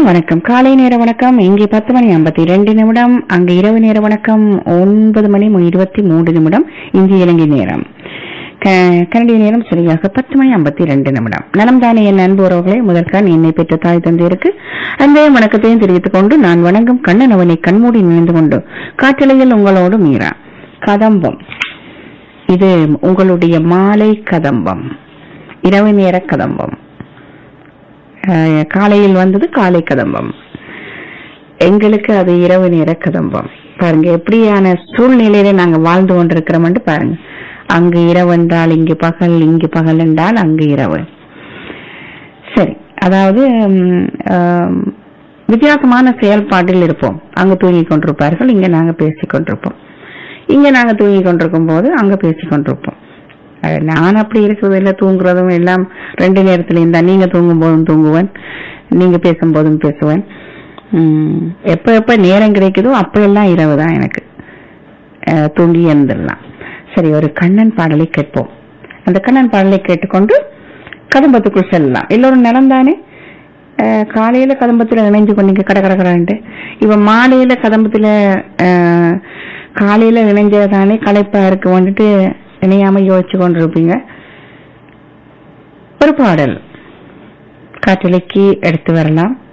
வணக்கம் காலை நேர வணக்கம் இங்கே பத்து மணி ஐம்பத்தி ரெண்டு நிமிடம் அங்க இரவு நேர வணக்கம் ஒன்பது மணி இருபத்தி மூன்று நிமிடம் இந்திய இலங்கை நேரம் க- கனடிய நேரம் சரியாக பத்து மணி ஐம்பத்தி ரெண்டு நிமிடம் நலம் தானே என் அன்பு உறவுகளை முதற்கான் என்னை பெற்ற தாய் தந்தையருக்கு அந்த வணக்கத்தையும் தெரிவித்துக் கொண்டு நான் வணங்கும் கண்ணன் அவனை கண்மூடி நினைந்து கொண்டு காற்றலையில் உங்களோடு மீறா கதம்பம் இது உங்களுடைய மாலை கதம்பம் இரவு நேர கதம்பம் அஹ், காலையில் வந்தது காலை கதம்பம் எங்களுக்கு அது இரவு நேர கதம்பம் பாருங்க எப்படியான சூழ்நிலையில நாங்க வாழ்ந்து கொண்டிருக்கிறோம்னு பாருங்க அங்கு இரவு என்றால் இங்கு பகல் இங்கு பகல் என்றால் அங்கு இரவு சரி அதாவது ம், ஆம், வித்தியாசமான செயல்பாட்டில் இருப்போம் அங்க தூங்கிக் கொண்டிருப்பார்கள் இங்க நாங்க பேசிக் கொண்டிருப்போம் இங்க நாங்க தூங்கிக் கொண்டிருக்கும் போது அங்க பேசிக் கொண்டிருப்போம் அஹ் நான் அப்படி இருக்கிறது இல்ல தூங்குறதும் எல்லாம் ரெண்டு நேரத்திலையும் தான் நீங்க தூங்கும் போதும் தூங்குவேன் நீங்க பேசும் போதும் பேசுவேன் உம், எப்ப எப்ப நேரம் கிடைக்குதோ அப்ப எல்லாம் இரவு தான் எனக்கு அஹ் தூங்கி எழுந்துடலாம் சரி ஒரு கண்ணன் பாடலை கேட்போம் அந்த கண்ணன் பாடலை கேட்டுக்கொண்டு கதம்பத்துக்குள் செல்லலாம் எல்லோரும் நலம்தானே அஹ் காலையில கதம்பத்துல இணைஞ்சு கொண்டீங்க கட கட கடன்ட்டு இப்ப மாலையில கதம்பத்துல அஹ், காலையில இணைஞ்சதானே களைப்பா இருக்கு வந்துட்டு இணையாம யோசிச்சு கொண்டிருப்பீங்க ஒரு பாடல் காற்றலைக்கு எடுத்து வரலாம்